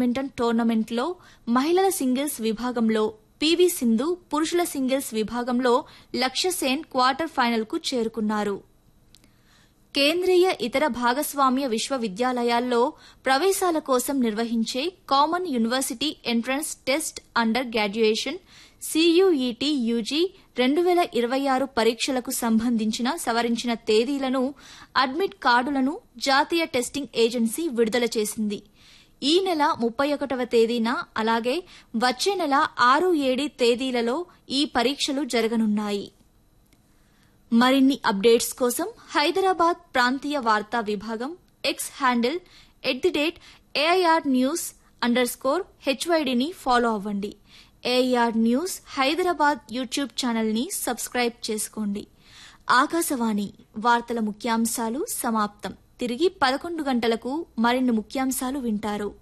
badminton టోర్నమెంట్లో మహిళల singles విభాగంలో పీవీ సింధు పురుషుల సింగిల్స్ విభాగంలో లక్ష్య సేన్ క్వార్టర్ ఫైనల్కు చేరుకున్నారు కేంద్రీయ ఇతర భాగస్వామ్య విశ్వవిద్యాలయాల్లో ప్రవేశాల కోసం నిర్వహించే common university entrance test under graduation CUET UG రెండు వేల ఇరవై ఆరు పరీక్షలకు సంబంధించిన సవరించిన తేదీలను అడ్మిట్ కార్డులను జాతీయ టెస్టింగ్ ఏజెన్సీ విడుదల చేసింది ఈ నెల ముప్పై ఒకటవ తేదీన అలాగే వచ్చే నెల ఆరు ఏడు తేదీలలో ఈ పరీక్షలు జరగనున్నాయి మరిన్ని అప్డేట్స్ కోసం హైదరాబాద్ ప్రాంతీయ వార్తా విభాగం X handle at the rate AIR news underscore హెచ్వైడిని ఫాలో అవ్వండి ఏఐఆర్ న్యూస్ హైదరాబాద్ యూట్యూబ్ ఛానల్ని సబ్స్క్రైబ్ చేసుకోండి ఆకాశవాణి వార్తల ముఖ్యాంశాలు సమాప్తం తిరిగి పదకొండు గంటలకు మరిన్ని ముఖ్యాంశాలు వింటారు